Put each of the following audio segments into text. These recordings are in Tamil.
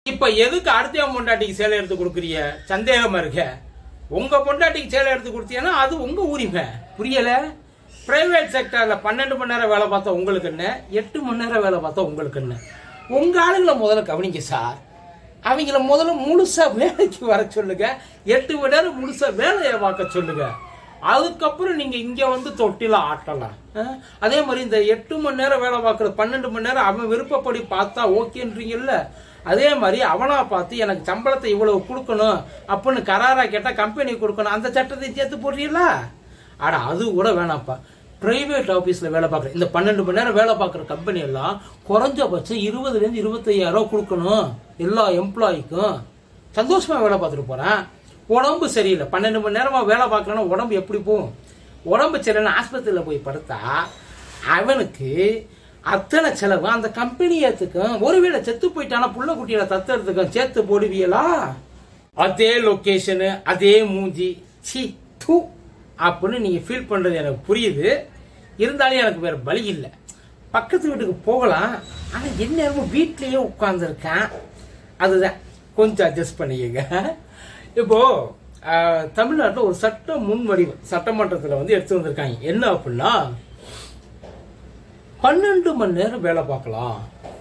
இப்ப எதுக்கு அடுத்த பொண்டாட்டிக்கு சேலை எடுத்து கொடுக்குறீங்க சந்தேகமா இருக்க உங்க பொண்டாட்டிக்கு சேலை எடுத்து கொடுத்தீங்கன்னா அது உங்க உரிமை புரியல பிரைவேட் செக்டர்ல பன்னெண்டு மணி நேரம் வேலை பார்த்தா உங்களுக்கு என்ன எட்டு மணி நேரம் வேலை பார்த்தா உங்களுக்கு என்ன உங்க ஆளுங்களை முதல்ல கவனிங்க சார் அவங்கள முதல்ல முழுசா வேலைக்கு வர சொல்லுங்க எட்டு மணி நேரம் முழுசா வேலையை பார்க்க சொல்லுங்க அதுக்கப்புறம் நீங்க இங்க வந்து தொட்டில ஆட்டலாம் அஹ்? அதே மாதிரி இந்த எட்டு மணி நேரம் வேலை பார்க்கறது பன்னெண்டு மணி நேரம் அவன் விருப்பப்படி பார்த்தா ஓகேன்றீங்கல்ல அதே மாதிரி அவனா பார்த்து எனக்கு சம்பளத்தை இவ்வளவு கொடுக்கணும் அப்படின்னு கராரா கேட்டா கம்பெனி கொடுக்கணும் அந்த சட்டத்தை சேர்த்து போடுறீங்களா ஆனா அது கூட வேணாம்ப்பா பிரைவேட் ஆபீஸ்ல வேலை பார்க்குற இந்த பன்னெண்டு மணி நேரம் வேலை பார்க்குற கம்பெனி எல்லாம் குறைஞ்சபட்சம் இருபதுலேருந்து இருபத்தையாயிரம் ரூபா கொடுக்கணும் எல்லா எம்ப்ளாய்க்கும் சந்தோஷமா வேலை பார்த்துட்டு போறேன் உடம்பு சரியில்லை பன்னெண்டு மணி நேரமா வேலை பார்க்கலன்னா உடம்பு எப்படி போகும் உடம்பு சரியில்லைன்னு ஆஸ்பத்திரியில் போய் படுத்தா அவனுக்கு அத்தனை செலவு அந்த கம்பெனி ஏத்துக்கும் ஒருவேளை செத்து போயிட்டானா புள்ள குட்டியில தத்தெடுத்துக்கும் சேர்த்து போடுவீங்களா அதே லொகேஷனு அதே மூஞ்சி சி தூ அப்படின்னு நீங்க ஃபீல் பண்றது எனக்கு புரியுது இருந்தாலும் எனக்கு வேற வழி இல்லை பக்கத்து வீட்டுக்கு போகலாம் ஆனா எந்நேரமும் வீட்லயே உட்கார்ந்துருக்கேன் அதுதான் கொஞ்சம் அட்ஜஸ்ட் பண்ணிக்கங்க இப்போ ஆஹ், தமிழ்நாட்டுல ஒரு சட்ட முன்வடிவு சட்டமன்றத்துல வந்து எடுத்து வந்திருக்காங்க என்ன அப்படின்னா பன்னெண்டு மணி நேரம் வேலை பார்க்கலாம்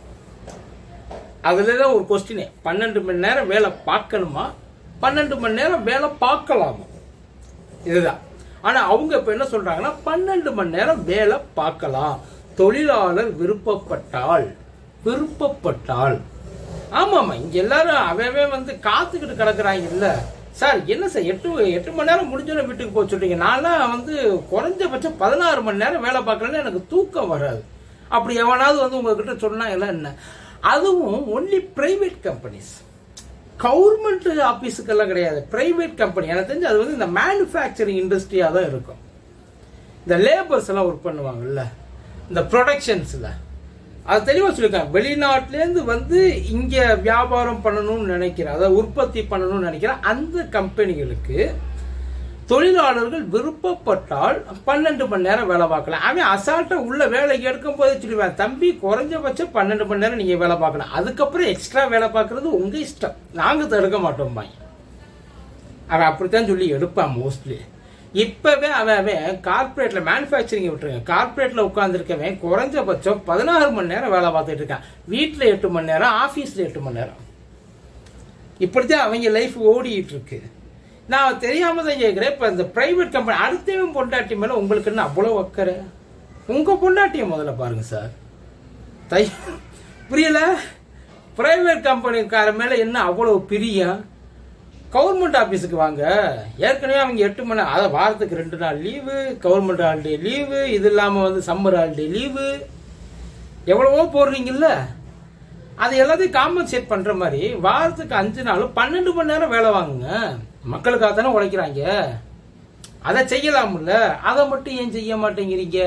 அதுல தான் ஒரு கொஸ்டினே பன்னெண்டு மணி நேரம் வேலை பார்க்கணுமா பன்னெண்டு மணி நேரம் வேலை பார்க்கலாமா இதுதான் ஆனா அவங்க இப்ப என்ன சொல்றாங்கன்னா பன்னெண்டு மணி நேரம் வேலை பார்க்கலாம் தொழிலாளர் விருப்பப்பட்டால் விருப்பப்பட்டால் ஆமாமா இங்க எல்லாரும் அவவே வந்து காத்துக்கிட்டு கிடக்குறாங்க இல்ல சார் என்ன சார் எட்டு எட்டு மணி நேரம் முடிஞ்சோன்னு வீட்டுக்கு போக சொல்றீங்க நான்லாம் வந்து குறைஞ்சபட்சம் பதினாறு மணி நேரம் வேலை பார்க்கலன்னு எனக்கு தூக்கம் வராது அப்படி எவனாவது வந்து உங்ககிட்ட சொன்னா எல்லாம் என்ன அதுவும் ஒன்லி பிரைவேட் கம்பெனிஸ் கவர்மெண்ட் ஆபீஸுக்கெல்லாம் கிடையாது பிரைவேட் கம்பெனி எனக்கு தெரிஞ்சு அது வந்து இந்த மேனுஃபேக்சரிங் இண்டஸ்ட்ரியாக தான் இருக்கும் இந்த லேபர்ஸ் எல்லாம் ஒர்க் பண்ணுவாங்கல்ல இந்த ப்ரொடக்ஷன்ஸில் அது தெளிவாக சொல்லியிருக்காங்க வெளிநாட்டிலேருந்து வந்து இங்கே வியாபாரம் பண்ணணும்னு நினைக்கிறேன் அதாவது உற்பத்தி பண்ணணும்னு நினைக்கிறேன் அந்த கம்பெனிகளுக்கு தொழிலாளர்கள் விருப்பப்பட்டால் பன்னெண்டு மணி நேரம் வேலை பார்க்கலாம் அவன் அசால்ட்டா உள்ள வேலைக்கு எடுக்கும் போதே சொல்லுவேன் தம்பி குறைஞ்சபட்சம் பன்னெண்டு மணி நேரம் நீங்க வேலை பார்க்கலாம் அதுக்கப்புறம் எக்ஸ்ட்ரா வேலை பார்க்கறது உங்க இஷ்டம் நாங்க தடுக்க மாட்டோம் பாய் அவன் அப்படித்தான் சொல்லி எடுப்பான் மோஸ்ட்லி இப்பவே அவன் அவன் கார்பரேட்ல மேனுஃபேக்சரிங் விட்டுருங்க கார்பரேட்ல உட்கார்ந்துருக்கவன் குறைஞ்சபட்சம் பதினாறு மணி நேரம் வேலை பார்த்துட்டு இருக்கான் வீட்டுல எட்டு மணி நேரம் ஆபீஸ்ல எட்டு மணி நேரம் இப்படித்தான் அவங்க லைஃப் ஓடிட்டு இருக்கு நான் தெரியாம தான் கேட்கிறேன் இப்ப இந்த பிரைவேட் கம்பெனி அடுத்தவன் பொண்டாட்டி மேல உங்களுக்கு என்ன அவ்வளவு அக்கறை உங்க பொண்டாட்டிய முதல்ல பாருங்க சார் தை புரியல பிரைவேட் கம்பெனிக்கார மேல என்ன அவ்வளவு பிரியம் கவர்மெண்ட் ஆபீஸுக்கு வாங்க ஏற்கனவே அவங்க எட்டு மணி அதை வாரத்துக்கு ரெண்டு நாள் லீவு கவர்மெண்ட் ஹாலிடே லீவு இது இல்லாம வந்து சம்மர் ஹாலிடே லீவு எவ்வளவோ போடுறீங்கல்ல அது எல்லாத்தையும் காம்பன்சேட் பண்ற மாதிரி வாரத்துக்கு அஞ்சு நாளும் பன்னெண்டு மணி நேரம் வேலை வாங்குங்க மக்களுக்காக தானே உழைக்கிறாங்க அதை செய்யலாம்ல அதை மட்டும் ஏன் செய்ய மாட்டேங்கிறீங்க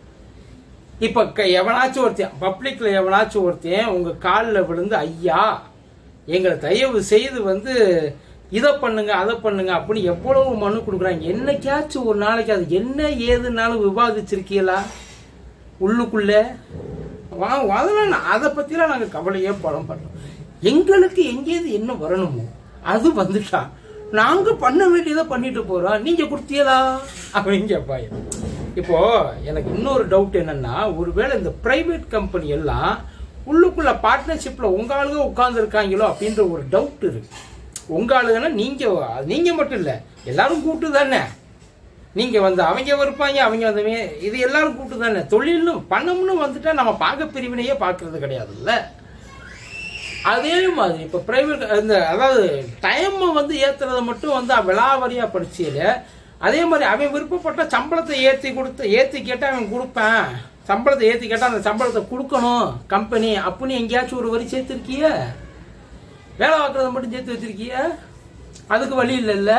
இப்ப க- எவனாச்சும் ஒருத்தன் பப்ளிக்ல எவனாச்சும் ஒருத்தன் உங்க காலில் விழுந்து ஐயா எங்களை தயவு செய்து வந்து இதை பண்ணுங்க அதை பண்ணுங்க அப்படின்னு எவ்வளவு மனு கொடுக்குறாங்க என்னைக்காச்சும் ஒரு நாளைக்கு அது என்ன ஏதுனாலும் விவாதிச்சிருக்கீங்களா உள்ளுக்குள்ள வா அதெல்லாம் நான் அதை பத்திலாம் நாங்க கவலையே படம் பண்றோம் எங்களுக்கு எங்கேருந்து என்ன வரணுமோ அது வந்துட்டா நாங்க பண்ண வேண்டியதை பண்ணிட்டு போறோம் நீங்க கொடுத்தீங்களா அப்படின்னு கேட்பாங்க இப்போ எனக்கு இன்னொரு டவுட் என்னன்னா ஒருவேளை இந்த பிரைவேட் கம்பெனி எல்லாம் உள்ளுக்குள்ள பார்ட்னர்ஷிப்ல உங்க ஆளுங்க உட்கார்ந்து இருக்காங்களோ அப்படின்ற ஒரு டவுட் இருக்கு உங்க ஆளுங்கன்னா நீங்க நீங்க மட்டும் இல்ல எல்லாரும் கூட்டு தானே நீங்க வந்து அவங்க இருப்பாங்க அவங்க வந்து இது எல்லாரும் கூட்டு தானே தொழில்னு பணம்னு வந்துட்டா நம்ம பாக பிரிவினையே பார்க்கறது கிடையாதுல்ல அதே மாதிரி இப்ப பிரைவேட் இந்த அதாவது டைம் வந்து ஏத்துறத மட்டும் வந்து விலாவரியா படிச்சியல அதே மாதிரி அவன் விருப்பப்பட்ட சம்பளத்தை ஏத்தி கொடுத்து ஏத்தி கேட்டா அவன் கொடுப்பேன் சம்பளத்தை ஏத்தி கேட்டா அந்த சம்பளத்தை கொடுக்கணும் கம்பெனி அப்படின்னு எங்கேயாச்சும் ஒரு வரி சேர்த்திருக்கிய வேலை பார்க்கறத மட்டும் சேர்த்து வச்சிருக்கிய அதுக்கு வழி இல்லைல்ல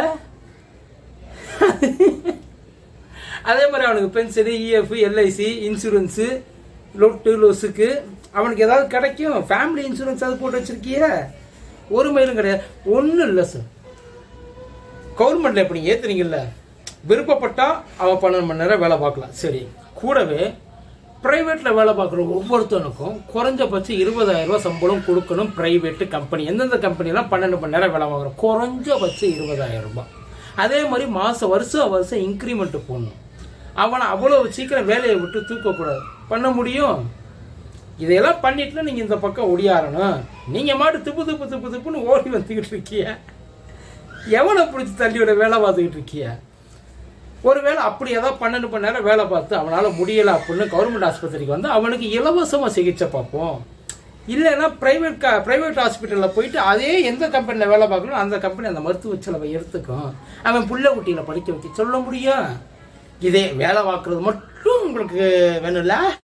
அதே மாதிரி அவனுக்கு பென்ஷனு இஎஃப் எல்ஐசி இன்சூரன்ஸு லொட்டு லொசுக்கு அவனுக்கு ஏதாவது கிடைக்கும் ஃபேமிலி இன்சூரன்ஸ் அது போட்டு வச்சிருக்கிய ஒரு மயிலும் கிடையாது ஒன்றும் இல்லை சார் கவர்மெண்ட்ல இப்படி ஏத்துறீங்கல்ல விருப்பப்பட்டா அவன் பன்னெண்டு மணி நேரம் வேலை பார்க்கலாம் சரி கூடவே பிரைவேட்ல வேலை பார்க்குற ஒவ்வொருத்தனுக்கும் குறைஞ்சபட்சம் இருபதாயிரம் ரூபாய் சம்பளம் கொடுக்கணும் பிரைவேட் கம்பெனி எந்தெந்த கம்பெனிலாம் பன்னெண்டு மணி நேரம் வேலை பார்க்குறோம் குறைஞ்சபட்சம் இருபதாயிரம் ரூபாய் அதே மாதிரி மாசம் வருஷம் வருஷம் இன்க்ரிமெண்ட் போடணும் அவனை அவ்வளோ சீக்கிரம் வேலையை விட்டு தூக்கக்கூடாது பண்ண முடியும் இதையெல்லாம் பண்ணிட்டு நீங்க இந்த பக்கம் ஒடியாரணும் நீங்க மாட்டு திப்பு திப்பு திப்பு திப்புன்னு ஓடி வந்துக்கிட்டு இருக்கிய எவனை பிடிச்சி தள்ளியோட வேலை பார்த்துக்கிட்டு இருக்கிய ஒருவேளை அப்படி ஏதாவது பன்னெண்டு மணி நேரம் வேலை பார்த்து அவனால முடியல அப்படின்னு கவர்மெண்ட் ஆஸ்பத்திரிக்கு வந்து அவனுக்கு இலவசமா சிகிச்சை பார்ப்போம் இல்லைன்னா பிரைவேட் கா பிரைவேட் ஹாஸ்பிட்டலில் போயிட்டு அதே எந்த கம்பெனியில் வேலை பார்க்கணும் அந்த கம்பெனி அந்த மருத்துவ செலவை எடுத்துக்கும் அவன் புள்ள குட்டியில படிக்க வைக்க சொல்ல முடியும் இதே வேலை பார்க்கறது மட்டும் உங்களுக்கு வேணும்ல